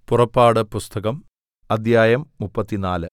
പുറപ്പാട് പുസ്തകം അദ്ധ്യായം മുപ്പത്തിനാല്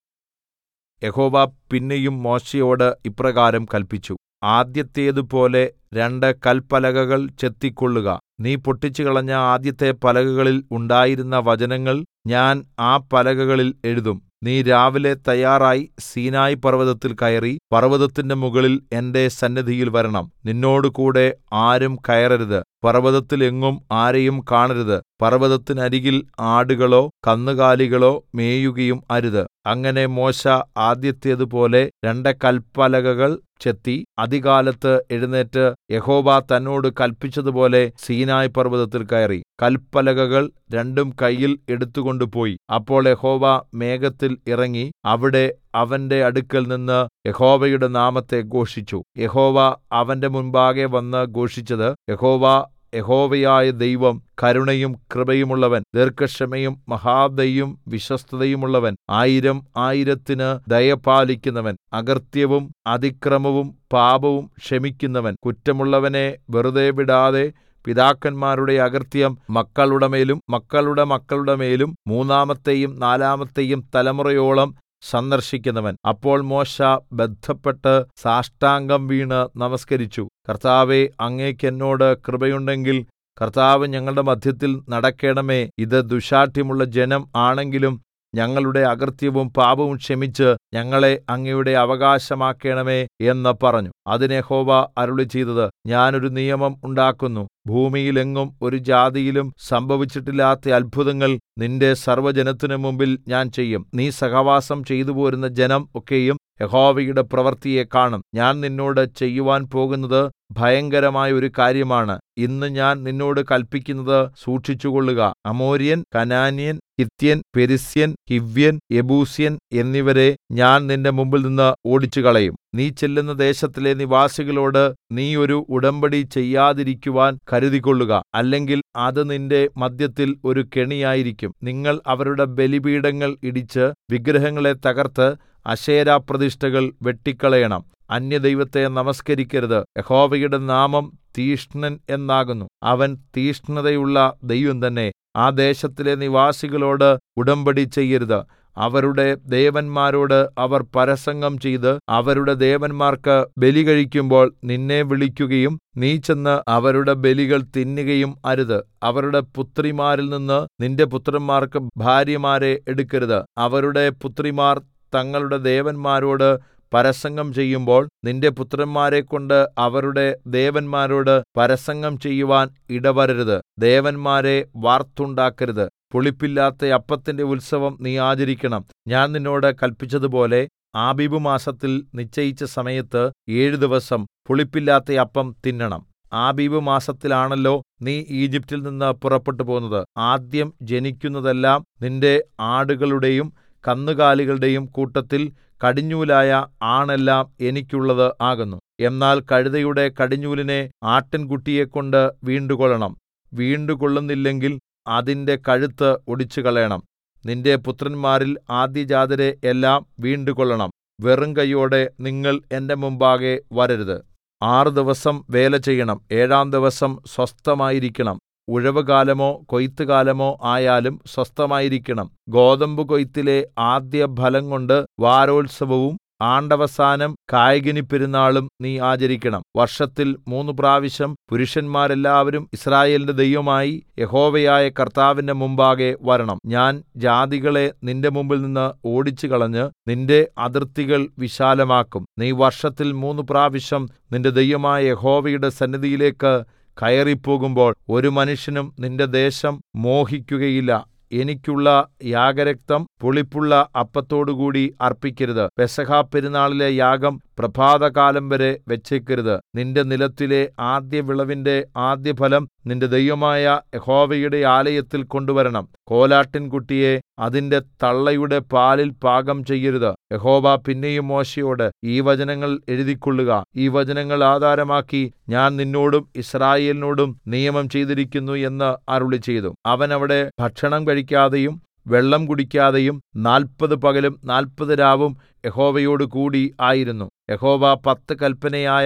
യഹോവ പിന്നെയും മോശെയോട് ഇപ്രകാരം കല്പിച്ചു ആദ്യത്തേതുപോലെ രണ്ട് കല്പലകകൾ ചെത്തിക്കൊള്ളുക നീ പൊട്ടിച്ചുകളഞ്ഞ ആദ്യത്തെ പലകകളിൽ ഉണ്ടായിരുന്ന വചനങ്ങൾ ഞാൻ ആ പലകകളിൽ എഴുതും നീ രാവിലെ തയ്യാറായി സീനായി പർവ്വതത്തിൽ കയറി പർവ്വതത്തിന്റെ മുകളിൽ എന്റെ സന്നിധിയിൽ വരണം നിന്നോടുകൂടെ ആരും കയറരുത് പർവ്വതത്തിൽ എങ്ങും ആരെയും കാണരുത് പർവ്വതത്തിനരികിൽ ആടുകളോ കന്നുകാലികളോ മേയുകയും അരുത് അങ്ങനെ മോശെ ആദ്യത്തേതുപോലെ രണ്ട് കല്പലകകൾ ചെത്തി അതികാലത്ത് എഴുന്നേറ്റ് യഹോവ തന്നോട് കല്പിച്ചതുപോലെ സീനായി പർവ്വതത്തിൽ കയറി കല്പലകകൾ രണ്ടും കയ്യിൽ എടുത്തുകൊണ്ടുപോയി അപ്പോൾ യഹോവ മേഘത്തിൽ ഇറങ്ങി അവിടെ അവന്റെ അടുക്കൽ നിന്ന് യഹോവയുടെ നാമത്തെ ഘോഷിച്ചു യഹോവ അവന്റെ മുമ്പാകെ വന്ന് ഘോഷിച്ചത് യഹോവ യഹോവയായ ദൈവം കരുണയും കൃപയുമുള്ളവൻ ദീർഘക്ഷമയും മഹാദയും വിശ്വസ്തതയുമുള്ളവൻ ആയിരം ആയിരത്തിന് ദയ പാലിക്കുന്നവൻ അകൃത്യവും അതിക്രമവും പാപവും ക്ഷമിക്കുന്നവൻ കുറ്റമുള്ളവനെ വെറുതെ വിടാതെ പിതാക്കന്മാരുടെ അകൃത്യം മക്കളുടെ മേലും മക്കളുടെ മക്കളുടെ മേലും മൂന്നാമത്തെയും നാലാമത്തെയും തലമുറയോളം സന്ദർശിക്കുന്നവൻ അപ്പോൾ മോശെ ബദ്ധപ്പെട്ട് സാഷ്ടാംഗം വീണ് നമസ്കരിച്ചു കർത്താവേ അങ്ങേക്ക് എന്നോട് കൃപയുണ്ടെങ്കിൽ കർത്താവ് ഞങ്ങളുടെ മദ്ധ്യത്തിൽ നടക്കേണമേ ഇത് ദുശ്ശാഠ്യമുള്ള ജനം ആണെങ്കിലും ഞങ്ങളുടെ അകൃത്യവും പാപവും ക്ഷമിച്ച് ഞങ്ങളെ അങ്ങയുടെ അവകാശമാക്കണമേ എന്ന് പറഞ്ഞു അതിന് യഹോവ അരുളിച്ചെയ്തത് ഞാൻ ഒരു നിയമം ഉണ്ടാക്കുന്നു ഭൂമിയിലെങ്ങും ഒരു ജാതിയിലും സംഭവിച്ചിട്ടില്ലാത്ത അത്ഭുതങ്ങൾ നിന്റെ സർവ്വജനത്തിനു മുമ്പിൽ ഞാൻ ചെയ്യും നീ സഹവാസം ചെയ്തുപോരുന്ന ജനം ഒക്കെയും യഹോവയുടെ പ്രവൃത്തിയെ കാണും ഞാൻ നിന്നോട് ചെയ്യുവാൻ പോകുന്നത് ഭയങ്കരമായ ഒരു കാര്യമാണ് ഇന്ന് ഞാൻ നിന്നോട് കല്പിക്കുന്നത് സൂക്ഷിച്ചുകൊള്ളുക അമോര്യൻ കനാന്യൻ ഹിത്യൻ പെരിസ്യൻ ഹിവ്യൻ യെബൂസ്യൻ എന്നിവരെ ഞാൻ നിന്റെ മുമ്പിൽ നിന്ന് ഓടിച്ചുകളയും നീ ചെല്ലുന്ന ദേശത്തിലെ നിവാസികളോട് നീ ഒരു ഉടമ്പടി ചെയ്യാതിരിക്കുവാൻ കരുതിക്കൊള്ളുക അല്ലെങ്കിൽ അത് നിന്റെ മദ്ധ്യത്തിൽ ഒരു കെണിയായിരിക്കും നിങ്ങൾ അവരുടെ ബലിപീഠങ്ങൾ ഇടിച്ച് വിഗ്രഹങ്ങളെ തകർത്ത് അശേരാപ്രതിഷ്ഠകൾ വെട്ടിക്കളയണം അന്യദൈവത്തെ നമസ്കരിക്കരുത് യഹോവയുടെ നാമം തീഷ്ണൻ എന്നാകുന്നു അവൻ തീഷ്ണതയുള്ള ദൈവം തന്നെ ആ ദേശത്തിലെ നിവാസികളോട് ഉടമ്പടി ചെയ്യരുത് അവരുടെ ദേവന്മാരോട് അവർ പരസംഗം ചെയ്ത് അവരുടെ ദേവന്മാർക്ക് ബലി കഴിക്കുമ്പോൾ നിന്നെ വിളിക്കുകയും നീ ചെന്ന് അവരുടെ ബലികൾ തിന്നുകയും അരുത് അവരുടെ പുത്രിമാരിൽ നിന്ന് നിന്റെ പുത്രന്മാർക്ക് ഭാര്യമാരെ എടുക്കരുത് അവരുടെ പുത്രിമാർ തങ്ങളുടെ ദേവന്മാരോട് പരസംഗം ചെയ്യുമ്പോൾ നിന്റെ പുത്രന്മാരെക്കൊണ്ട് അവരുടെ ദേവന്മാരോട് പരസംഗം ചെയ്യുവാൻ ഇടവരരുത് ദേവന്മാരെ വാർത്തുണ്ടാക്കരുത് പുളിപ്പില്ലാത്ത അപ്പത്തിന്റെ ഉത്സവം നീ ആചരിക്കണം ഞാൻ നിന്നോട് കല്പിച്ചതുപോലെ ആബീബ് മാസത്തിൽ നിശ്ചയിച്ച സമയത്ത് ഏഴു ദിവസം പുളിപ്പില്ലാത്ത അപ്പം തിന്നണം ആബീബ് മാസത്തിലാണല്ലോ നീ ഈജിപ്റ്റിൽ നിന്ന് പുറപ്പെട്ടു പോന്നത് ആദ്യം ജനിക്കുന്നതെല്ലാം നിന്റെ ആടുകളുടെയും കന്നുകാലികളുടെയും കൂട്ടത്തിൽ കടിഞ്ഞൂലായ ആണെല്ലാം എനിക്കുള്ളത് ആകുന്നു എന്നാൽ കഴുതയുടെ കടിഞ്ഞൂലിനെ ആട്ടിൻകുട്ടിയെക്കൊണ്ട് വീണ്ടുകൊള്ളണം വീണ്ടുകൊള്ളുന്നില്ലെങ്കിൽ അതിന്റെ കഴുത്ത് ഒടിച്ചുകളയണം നിന്റെ പുത്രന്മാരിൽ ആദ്യജാതരെ എല്ലാം വീണ്ടുകൊള്ളണം വെറും കൈയോടെ നിങ്ങൾ എന്റെ മുമ്പാകെ വരരുത് ആറ് ദിവസം വേല ചെയ്യണം ഏഴാം ദിവസം സ്വസ്ഥമായിരിക്കണം ഉഴവുകാലമോ കൊയ്ത്തുകാലമോ ആയാലും സ്വസ്ഥമായിരിക്കണം ഗോതമ്പ് കൊയ്ത്തിലെ ആദ്യ ഫലം കൊണ്ട് വാരോത്സവവും ആണ്ടവസാനം കായ്കനി പെരുന്നാളും നീ ആചരിക്കണം വർഷത്തിൽ മൂന്ന് പ്രാവശ്യം പുരുഷന്മാരെല്ലാവരും ഇസ്രായേലിന്റെ ദൈവമായി യഹോവയായ കർത്താവിന്റെ മുമ്പാകെ വരണം ഞാൻ ജാതികളെ നിന്റെ മുമ്പിൽ നിന്ന് ഓടിച്ചു കളഞ്ഞ് നിന്റെ അതിർത്തികൾ വിശാലമാക്കും നീ വർഷത്തിൽ മൂന്ന് പ്രാവശ്യം നിന്റെ ദൈവമായ യഹോവയുടെ സന്നിധിയിലേക്ക് കയറിപ്പോകുമ്പോൾ ഒരു മനുഷ്യനും നിന്റെ ദേശം മോഹിക്കുകയില്ല എനിക്കുള്ള യാഗരക്തം പുളിപ്പുള്ള അപ്പത്തോടുകൂടി അർപ്പിക്കരുത് പെസഹ പെരുന്നാളിലെ യാഗം പ്രഭാതകാലം വരെ വെച്ചേക്കരുത് നിന്റെ നിലത്തിലെ ആദ്യ വിളവിന്റെ ആദ്യഫലം നിന്റെ ദൈവമായ യഹോവയുടെ ആലയത്തിൽ കൊണ്ടുവരണം കോലാട്ടിൻകുട്ടിയെ അതിന്റെ തള്ളയുടെ പാലിൽ പാകം ചെയ്യരുത് യഹോവ പിന്നെയും മോശയോട് ഈ വചനങ്ങൾ എഴുതിക്കൊള്ളുക ഈ വചനങ്ങൾ ആധാരമാക്കി ഞാൻ നിന്നോടും ഇസ്രായേലിനോടും നിയമം ചെയ്തിരിക്കുന്നു എന്ന് അരുളി ചെയ്തു അവൻ അവിടെ ഭക്ഷണം കഴിക്കാതെയും വെള്ളം കുടിക്കാതെയും നാൽപ്പത് പകലും നാൽപ്പത് രാവും യഹോവയോട് കൂടി ആയിരുന്നു യഹോവ പത്ത് കൽപ്പനയായ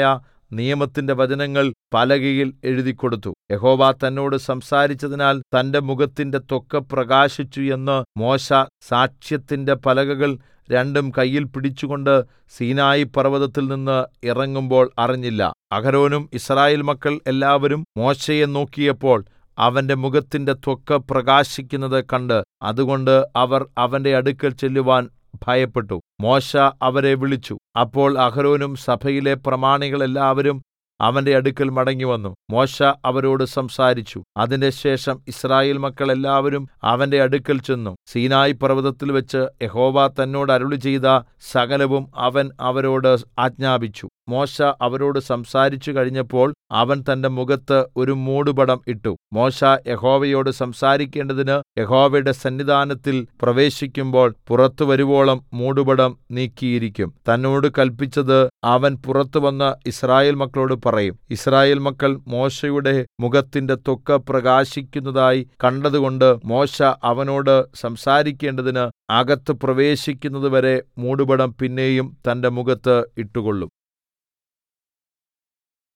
നിയമത്തിന്റെ വചനങ്ങൾ പലകയിൽ എഴുതിക്കൊടുത്തു യഹോവ തന്നോട് സംസാരിച്ചതിനാൽ തന്റെ മുഖത്തിന്റെ ത്വക്ക് പ്രകാശിച്ചു എന്ന് മോശെ സാക്ഷ്യത്തിന്റെ പലകകൾ രണ്ടും കയ്യിൽ പിടിച്ചുകൊണ്ട് സീനായി പർവ്വതത്തിൽ നിന്ന് ഇറങ്ങുമ്പോൾ അറിഞ്ഞില്ല അഹരോനും യിസ്രായേൽ മക്കൾ എല്ലാവരും മോശെയെ നോക്കിയപ്പോൾ അവന്റെ മുഖത്തിന്റെ ത്വക്ക് പ്രകാശിക്കുന്നത് കണ്ട് അതുകൊണ്ട് അവർ അവന്റെ അടുക്കൽ ചെല്ലുവാൻ ഭയപ്പെട്ടു മോശെ അവരെ വിളിച്ചു അപ്പോൾ അഹരോനും സഭയിലെ പ്രമാണികൾ എല്ലാവരും അവന്റെ അടുക്കൽ മടങ്ങിവന്നു മോശെ അവരോട് സംസാരിച്ചു അതിൻറെശേഷം യിസ്രായേൽ മക്കൾ എല്ലാവരും അവന്റെ അടുക്കൽ ചെന്നു സീനായി പർവ്വതത്തിൽ വെച്ച് യഹോവ തന്നോട് അരുളിച്ചെയ്ത സകലവും അവൻ അവരോട് ആജ്ഞാപിച്ചു മോശെ അവരോട് സംസാരിച്ചു കഴിഞ്ഞപ്പോൾ അവൻ തന്റെ മുഖത്ത് ഒരു മൂടുപടം ഇട്ടു മോശെ യഹോവയോട് സംസാരിക്കേണ്ടതിന് യഹോവയുടെ സന്നിധാനത്തിൽ പ്രവേശിക്കുമ്പോൾ പുറത്തു വരുവോളം മൂടുപടം നീക്കിയിരിക്കും തന്നോട് കല്പിച്ചത് അവൻ പുറത്തുവന്ന് യിസ്രായേൽ മക്കളോട് പറയും യിസ്രായേൽ മക്കൾ മോശെയുടെ മുഖത്തിന്റെ ത്വക്ക് പ്രകാശിക്കുന്നതായി കണ്ടതുകൊണ്ട് മോശെ അവനോട് സംസാരിക്കേണ്ടതിന് അകത്ത് പ്രവേശിക്കുന്നതുവരെ മൂടുപടം പിന്നെയും തന്റെ മുഖത്ത് ഇട്ടുകൊള്ളും